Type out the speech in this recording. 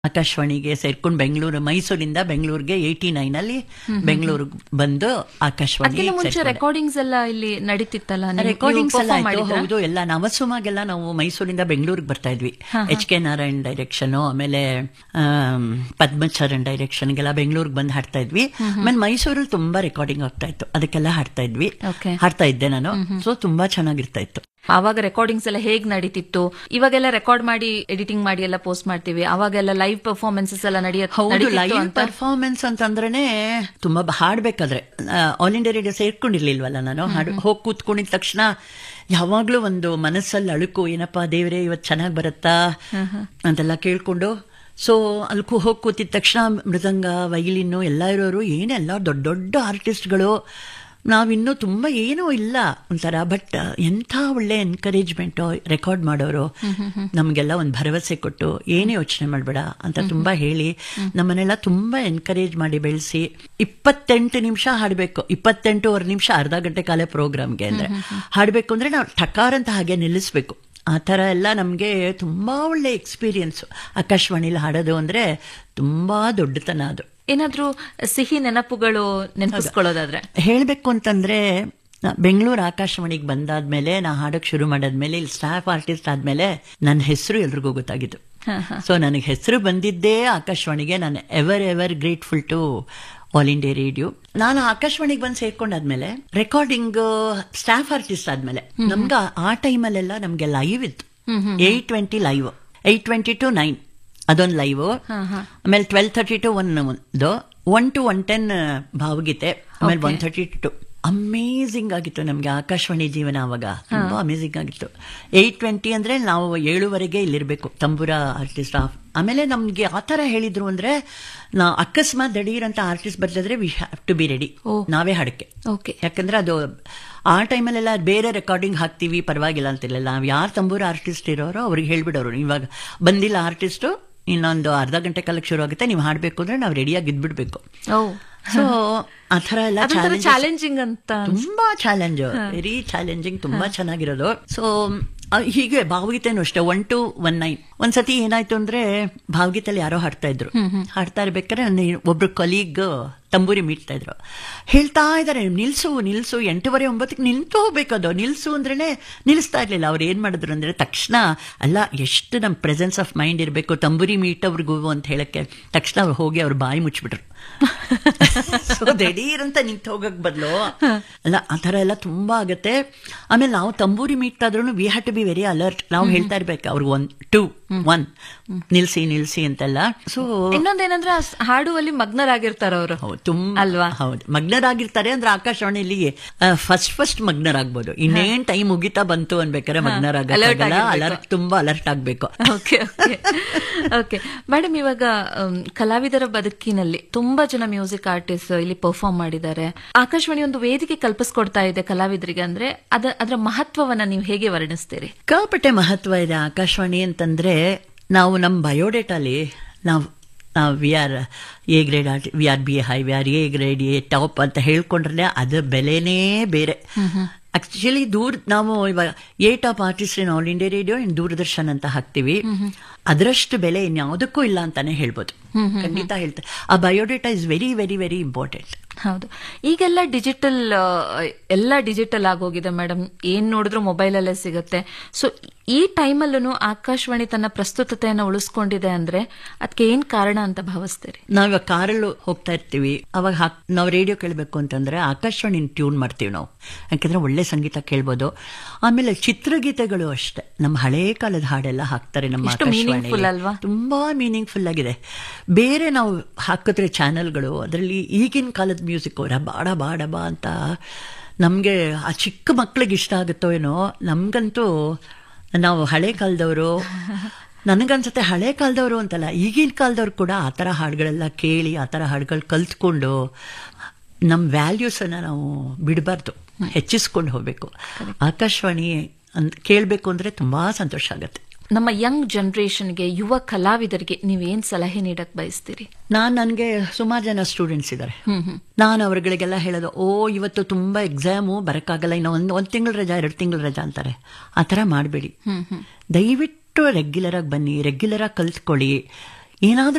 ಆಕಾಶವಾಣಿಗೆ ಸೇರ್ಕೊಂಡು ಬೆಂಗಳೂರು ಮೈಸೂರಿಂದ ಬೆಂಗಳೂರಿಗೆ ಏಯ್ಟಿ ನೈನ್ ಅಲ್ಲಿ ಬೆಂಗಳೂರಿಗೆ ಬಂದು ಆಕಾಶವಾಣಿ ಅದಕ್ಕಿಂತ ಮುಂಚೆ ರೆಕಾರ್ಡಿಂಗ್ಸ್ ಎಲ್ಲ ಇಲ್ಲಿ ನಡೀತಿತ್ತಲ್ಲ ನೀವು- ರೆಕಾರ್ಡಿಂಗ್ಸ್ ನೀವು ಎಲ್ಲ perform ಆಯ್ತು ಮಾಡಿದ್ರಾ? ಹೌದು ಎಲ್ಲ ನವಸುಮಾಗೆಲ್ಲ ನಾವು ಮೈಸೂರಿಂದ ಬೆಂಗಳೂರಿಗೆ ಬರ್ತಾ ಇದ್ವಿ ಎಚ್ ಕೆ ನಾರಾಯಣ್ ಡೈರೆಕ್ಷನ್ ಆಮೇಲೆ ಆಮ್, ಪದ್ಮಚರಣ್ ಡೈರೆಕ್ಷನ್ಗೆಲ್ಲ ಬೆಂಗಳೂರಿಗೆ ಬಂದು ಹಾಡ್ತಾ ಇದ್ವಿ ಆಮೇಲೆ ಮೈಸೂರಲ್ಲಿ ತುಂಬಾ ರೆಕಾರ್ಡಿಂಗ್ ಆಗ್ತಾ ಇತ್ತು ಅದಕ್ಕೆಲ್ಲ ಹಾಡ್ತಾ ಇದ್ವಿ Okay. ಹಾಡ್ತಾ ಇದ್ದೆ ನಾನು ಸೊ ತುಂಬಾ ಚೆನ್ನಾಗಿರ್ತಾ ಇತ್ತು ಆವಾಗ ರೆಕಾರ್ಡಿಂಗ್ಸ್ ಎಲ್ಲ ಹೇಗ್ ನಡೀತಿತ್ತು ಇವಾಗೆಲ್ಲ ರೆಕಾರ್ಡ್ ಮಾಡಿ ಎಡಿಟಿಂಗ್ ಮಾಡಿ ಎಲ್ಲ ಪೋಸ್ಟ್ ಮಾಡ್ತೀವಿ ಅವಾಗೆಲ್ಲ ಲೈವ್ ಪರ್ಫಾರ್ಮೆನ್ಸಸ್ ಎಲ್ಲ ನಡೆಯತ್- ಹೌದು ನಡೀತಿತ್ತು ಲೈವ್ ಅಂತ ಪರ್ಫಾರ್ಮೆನ್ಸ್ ಅಂತಂದ್ರೇನೆ ತುಂಬಾ ಬ- ಹಾಡ್ಬೇಕಾದ್ರೆ ಆಲ್ ಇಂಡಿಯಾ ರೇಡಿಯೋ ಸೇರ್ಕೊಂಡಿರ್ಲಿಲ್ವಲ್ಲ ನಾನು ಹಾಡು ಹೋಗಿ ಕೂತ್ಕೊಂಡಿದ ತಕ್ಷಣ ಯಾವಾಗ್ಲೂ ಒಂದು ಮನಸ್ಸಲ್ಲಿ ಅಳುಕು ಏನಪ್ಪಾ ದೇವ್ರೆ ಇವತ್ತು ಚೆನ್ನಾಗಿ ಬರುತ್ತಾ ಅಂತೆಲ್ಲ ಕೇಳ್ಕೊಂಡು ಸೊ ಅಲ್ಲಿ ಕೂ- ಹೋಗಿ ಕೂತಿದ ತಕ್ಷಣ ಮೃದಂಗ ವೈಲಿನ್ನು ಎಲ್ಲ ಇರೋರು ಏನೆಲ್ಲ ದೊಡ್ಡ ದೊಡ್ಡ ಆರ್ಟಿಸ್ಟ್ಗಳು ನಾವಿನ್ನೂ ತುಂಬ ಏನೂ ಇಲ್ಲ ಒಂಥರ ಬಟ್ ಎಂಥ ಒಳ್ಳೆ ಎನ್ಕರೇಜ್ಮೆಂಟ್ ರೆಕಾರ್ಡ್ ಮಾಡೋರು ನಮಗೆಲ್ಲ ಒಂದು ಭರವಸೆ ಕೊಟ್ಟು ಏನೇ ಯೋಚನೆ ಮಾಡಬೇಡ ಅಂತ ತುಂಬಾ ಹೇಳಿ ನಮ್ಮನ್ನೆಲ್ಲ ತುಂಬಾ ಎನ್ಕರೇಜ್ ಮಾಡಿ ಬೆಳೆಸಿ ಇಪ್ಪತ್ತೆಂಟು ನಿಮಿಷ ಹಾಡಬೇಕು ಇಪ್ಪತ್ತೆಂಟೂವರೆ ನಿಮಿಷ ಅರ್ಧ ಗಂಟೆ ಕಾಲ ಪ್ರೋಗ್ರಾಮ್ಗೆ ಅಂದ್ರೆ ಹಾಡಬೇಕು ಅಂದ್ರೆ ನಾವು ಟಕಾರ ಅಂತ ಹಾಗೆ ನಿಲ್ಲಿಸ್ಬೇಕು ಆ ಥರ ಎಲ್ಲ ನಮಗೆ ತುಂಬಾ ಒಳ್ಳೆ ಎಕ್ಸ್ಪೀರಿಯನ್ಸು ಆಕಾಶವಾಣಿಲಿ ಹಾಡೋದು ಅಂದ್ರೆ ತುಂಬಾ ದೊಡ್ಡತನ ಅದು ಏನಾದ್ರೂ ಸಿಹಿ ನೆನಪುಗಳು ನೆನಪಿಸ್ಕೊಳ್ಳೋದಾದ್ರೆ ಹೇಳಬೇಕು ಅಂತಂದ್ರೆ ನಾ ಬೆಂಗಳೂರು ಆಕಾಶವಾಣಿಗೆ ಬಂದಾದ್ಮೇಲೆ ನಾ ಹಾಡಕ್ ಶುರು ಮಾಡಾದ್ಮೇಲೆ ಇಲ್ಲಿ ಸ್ಟಾಫ್ ಆರ್ಟಿಸ್ಟ್ ಆದ್ಮೇಲೆ ನನ್ನ ಹೆಸರು ಎಲ್ರಿಗೂ ಗೊತ್ತಾಗಿದ್ದು ಸೊ ನನಗೆ ಹೆಸರು ಬಂದಿದ್ದೇ ಆಕಾಶವಾಣಿಗೆ ನಾನು ever ever grateful to all India radio ನಾನು ಆಕಾಶವಾಣಿಗೆ ಬಂದು ಸೇರ್ಕೊಂಡಾದ್ಮೇಲೆ ರೆಕಾರ್ಡಿಂಗ್ ಸ್ಟಾಫ್ ಆರ್ಟಿಸ್ಟ್ ಆದ್ಮೇಲೆ ನಮ್ಗೆ ಆ ಟೈಮಲ್ಲೆಲ್ಲ ನಮ್ಗೆ ಲೈವ್ ಇತ್ತು eight twenty live eight twenty two nine ಅದೊಂದು ಲೈವ್ ಆಮೇಲೆ ಟ್ವೆಲ್ ತರ್ಟಿ ಟು ಒನ್ ಒಂದು ಒನ್ ಟು ಒನ್ ಟೆನ್ ಭಾವಗೀತೆ ಆಮೇಲೆ ಒನ್ ತರ್ಟಿ ಟು ಅಮೇಝಿಂಗ್ ಆಗಿತ್ತು ನಮ್ಗೆ ಆಕಾಶವಾಣಿ ಜೀವನ ಅವಾಗ ತುಂಬಾ ಅಮೇಝಿಂಗ್ ಆಗಿತ್ತು ಏಟ್ ಟ್ವೆಂಟಿ ಅಂದ್ರೆ ನಾವು ಏಳುವರೆಗೆ ಇಲ್ಲಿರ್ಬೇಕು ತಂಬೂರ ಆರ್ಟಿಸ್ಟ್ ಆಮೇಲೆ ನಮ್ಗೆ ಆ ತರ ಹೇಳಿದ್ರು ಅಂದ್ರೆ ನಾ ಅಕಸ್ಮಾತ್ ದಡೀರ್ ಅಂತ ಆರ್ಟಿಸ್ಟ್ ಬರ್ತಿದ್ರೆ we have to be ready ನಾವೇ ಹಾಡಕ್ಕೆ ಓಕೆ ಯಾಕಂದ್ರೆ ಅದು ಆ ಟೈಮಲ್ಲೆಲ್ಲ ಬೇರೆ ರೆಕಾರ್ಡಿಂಗ್ ಹಾಕ್ತೀವಿ ಪರವಾಗಿಲ್ಲ ಅಂತಿಲ್ಲ ನಾವು ಯಾರು ತಂಬೂರ ಆರ್ಟಿಸ್ಟ್ ಇರೋರೋ ಅವ್ರಿಗೆ ಹೇಳ್ಬಿಡೋರು ಇವಾಗ ಬಂದಿಲ್ಲ ಆರ್ಟಿಸ್ಟು ಇನ್ನೊಂದು ಅರ್ಧ ಗಂಟೆ ಕಾಲಕ್ಕೆ ಶುರು ಆಗುತ್ತೆ ನೀವು ಹಾಡಬೇಕು ಅಂದ್ರೆ ನಾವು ರೆಡಿಯಾಗಿ ಇದ್ಬಿಡ್ಬೇಕು ಓ ಸೊ ಆ ಥರ ಎಲ್ಲ ಅದೊಂಥರ challenges- ಚಾಲೆಂಜಿಂಗ್ ಅಂತ ತುಂಬಾ ಚಾಲೆಂಜ್ ವೆರಿ ಚಾಲೆಂಜಿಂಗ್ ತುಂಬಾ ಚೆನ್ನಾಗಿರೋದು ಸೊ ಹೀಗೆ ಭಾವಗೀತೆನೂ ಅಷ್ಟೇ ಒನ್ ಟು ಒನ್ ನೈನ್ ಒಂದ್ಸತಿ ಏನಾಯ್ತು ಅಂದ್ರೆ ಭಾವಗೀತೆಯಲ್ಲಿ ಯಾರೋ ಹಾಡ್ತಾ ಇದ್ರು ಹಾಡ್ತಾ ಇರ್ಬೇಕಾದ್ರೆ ನನ್ನ ಒಬ್ರು ಕಲೀಗ್ ತಂಬೂರಿ ಮೀಟ್ತಾ ಇದ್ರು ಹೇಳ್ತಾ ಇದಾರೆ ನಿಲ್ಸು ನಿಲ್ಸು ಎಂಟೂವರೆ ಒಂಬತ್ತಕ್ಕೆ ನಿಂತು ಹೋಗ್ಬೇಕದು ನಿಲ್ಸು ಅಂದ್ರೇನೆ ನಿಲ್ಲಿಸ್ತಾ ಇರ್ಲಿಲ್ಲ ಅವ್ರು ಏನ್ ಮಾಡಿದ್ರು ಅಂದ್ರೆ ತಕ್ಷಣ ಅಲ್ಲ ಎಷ್ಟು ನಮ್ ಪ್ರೆಸೆನ್ಸ್ ಆಫ್ ಮೈಂಡ್ ಇರಬೇಕು ತಂಬೂರಿ ಮೀಟವ್ರಿಗೂ ಅಂತ ಹೇಳಕ್ಕೆ ತಕ್ಷಣ ಅವ್ರು ಹೋಗಿ ಅವ್ರು ಬಾಯಿ ಮುಚ್ಬಿಟ್ರು ಸೊ ದಿಢೀರ್ ಅಂತ ನಿಂತು ಹೋಗಕ್ ಬದಲು ಅಲ್ಲ ಆ ಥರ ಎಲ್ಲ ತುಂಬಾ ಆಗತ್ತೆ ಆಮೇಲೆ ನಾವು ತಂಬೂರಿ ಮೀಟ್ ಆದ್ರೂ we have to be very alert ನಾವು ಹೇಳ್ತಾ ಇರ್ಬೇಕು ಅವ್ರಿಗೆ ಒನ್ ಟೂ ಒನ್ ನಿಲ್ಸಿ ನಿಲ್ಸಿ ಅಂತೆಲ್ಲ ಸೊ ಇನ್ನೊಂದೇನಂದ್ರೆ ಆ ಸ್- ಹಾಡುವಲ್ಲಿ ಮಗ್ನರಾಗಿರ್ತಾರ ಅವರು ಹೌದು ತುಂಬಾ ಅಲ್ವಾ? ಹೌದು ಮಗ್ನರಾಗಿರ್ತಾರೆ ಅಂದ್ರೆ ಆಕಾಶವಾಣಿಯಲ್ಲಿ ಫಸ್ಟ್ ಫಸ್ಟ್ ಮಗ್ನರಾಗ್ಬೋದು ಇನ್ನೇನ್ ಟೈಮ್ ಮುಗಿತಾ ಬಂತು ಅನ್ಬೇಕಾದ್ರೆ Alert ಮಗ್ನರಾಗಲ್ಲ ಆಗಿರ್ಬೇಕು. ಅಲರ್ಟ್ ತುಂಬಾ ಅಲರ್ಟ್ ಆಗ್ಬೇಕು ಓಕೆ ಓಕೆ ಓಕೆ ಮೇಡಮ್ ಇವಾಗ um, ಕಲಾವಿದರ ಬದುಕಿನಲ್ಲಿ ತುಂಬಾ ಜನ ಮ್ಯೂಸಿಕ್ ಆರ್ಟಿಸ್ಟ್ ಇಲ್ಲಿ ಪರ್ಫಾರ್ಮ್ ಮಾಡಿದ್ದಾರೆ ಆಕಾಶವಾಣಿ ಒಂದು ವೇದಿಕೆ ಕಲ್ಪಿಸ್ಕೊಡ್ತಾ ಇದೆ ಕಲಾವಿದರಿಗೆ ಅಂದ್ರೆ ಅದ ಅದರ ಮಹತ್ವವನ್ನ ನೀವು ಹೇಗೆ ವರ್ಣಿಸ್ತೀರಿ ಸಿಕ್ಕಾಪಟ್ಟೆ ಮಹತ್ವ ಇದೆ ಆಕಾಶವಾಣಿ ಅಂತಂದ್ರೆ ನಾವು ನಮ್ಮ ಬಯೋಡೇಟಾಲಿ ನಾವು ನಾವು we are A grade art we are B high we are A grade A top ಅಂತ ಹೇಳ್ಕೊಂಡ್ರೆ ಅದ್ರ ಬೆಲೆನೇ ಬೇರೆ ಆಕ್ಚುಲಿ ದೂರ ನಾವು ಇವಾಗ A top artist in all India radio in Doordarshan ಅಂತ ಹಾಕ್ತಿವಿ ಅದರಷ್ಟು ಬೆಲೆ ಇನ್ಯಾವುದಕ್ಕೂ ಇಲ್ಲ ಅಂತಾನೆ ಹೇಳ್ಬೋದು ಖಂಡಿತ ಹೇಳ್ತಾರೆ ಆ biodata is very very very important ಹೌದು ಈಗೆಲ್ಲ ಡಿಜಿಟಲ್ ಎಲ್ಲ ಡಿಜಿಟಲ್ ಆಗೋಗಿದೆ ಮೇಡಮ್ ಏನ್ ನೋಡಿದ್ರು ಮೊಬೈಲ್ ಅಲ್ಲೇ ಸಿಗುತ್ತೆ ಸೊ ಈ ಟೈಮಲ್ಲೂ ಆಕಾಶವಾಣಿ ತನ್ನ ಪ್ರಸ್ತುತತೆಯನ್ನು ಉಳಿಸ್ಕೊಂಡಿದೆ ಅಂದ್ರೆ ಅದಕ್ಕೆ ಏನ್ ಕಾರಣ ಅಂತ ಭಾವಿಸ್ತೀರಿ ನಾವಿವಾಗ ಕಾರಲ್ಲೂ ಹೋಗ್ತಾ ಇರ್ತೀವಿ ಅವಾಗ ಹಾಕ್ ನಾವು ರೇಡಿಯೋ ಕೇಳಬೇಕು ಅಂತಂದ್ರೆ ಆಕಾಶವಾಣಿ ಟ್ಯೂನ್ ಮಾಡ್ತೀವಿ ನಾವು ಯಾಕಂದ್ರೆ ಒಳ್ಳೆ ಸಂಗೀತ ಕೇಳ್ಬೋದು ಆಮೇಲೆ ಚಿತ್ರಗೀತೆಗಳು ಅಷ್ಟೇ ನಮ್ಮ ಹಳೇ ಕಾಲದ ಹಾಡೆಲ್ಲ ಹಾಕ್ತಾರೆ ನಮ್ಮ ಎಷ್ಟು meaningful ಅಲ್ವಾ? ಆಕಾಶವಾಣಿಯಲ್ಲಿ. ತುಂಬಾ ಮೀನಿಂಗ್ಫುಲ್ ಆಗಿದೆ ಬೇರೆ ನಾವು ಹಾಕಿದ್ರೆ ಚಾನೆಲ್ಗಳು ಅದರಲ್ಲಿ ಈಗಿನ ಕಾಲದ ಮ್ಯೂಸಿಕ್ ರಬಾಡ ಬಾಡಬ ಅಂತ ನಮಗೆ ಆ ಚಿಕ್ಕ ಮಕ್ಳಿಗೆ ಇಷ್ಟ ಆಗುತ್ತೋ ಏನೋ ನಮ್ಗಂತೂ ನಾವು ಹಳೆ ಕಾಲದವರು ನನಗನ್ಸುತ್ತೆ ಹಳೆ ಕಾಲದವರು ಅಂತಲ್ಲ ಈಗಿನ ಕಾಲದವ್ರು ಕೂಡ ಆ ಥರ ಹಾಡುಗಳೆಲ್ಲ ಕೇಳಿ ಆ ಥರ ಹಾಡುಗಳು ಕಲ್ತ್ಕೊಂಡು ನಮ್ಮ ವ್ಯಾಲ್ಯೂಸನ್ನು ನಾವು ಬಿಡಬಾರ್ದು ಹೆಚ್ಚಿಸ್ಕೊಂಡು ಹೋಗಬೇಕು ಆಕಾಶವಾಣಿ ಅಂತ ಕೇಳಬೇಕು ಅಂದರೆ ತುಂಬ ಸಂತೋಷ ಆಗುತ್ತೆ ನಮ್ಮ ಯಂಗ್ ಜನರೇಷನ್ಗೆ ಯುವ ಕಲಾವಿದರಿಗೆ ನೀವೇನ್ ಸಲಹೆ ನೀಡಕ್ ಬಯಸ್ತೀರಿ ನಾನು ನನಗೆ ಸುಮಾರು ಜನ ಸ್ಟೂಡೆಂಟ್ಸ್ ಇದ್ದಾರೆ ನಾನು ಅವ್ರಗಳಿಗೆಲ್ಲ ಹೇಳೋದು ಓ ಇವತ್ತು ತುಂಬಾ ಎಕ್ಸಾಮು ಬರೋಕ್ಕಾಗಲ್ಲ ಇನ್ನು ಒಂದು ಒಂದು ತಿಂಗಳು ರಜಾ ಎರಡು ತಿಂಗಳು ರಜಾ ಅಂತಾರೆ ಆ ಥರ ಮಾಡಬೇಡಿ ದಯವಿಟ್ಟು ರೆಗ್ಯುಲರ್ ಆಗಿ ಬನ್ನಿ ರೆಗ್ಯುಲರ್ ಆಗಿ ಕಲ್ತ್ಕೊಳ್ಳಿ ಏನಾದ್ರೂ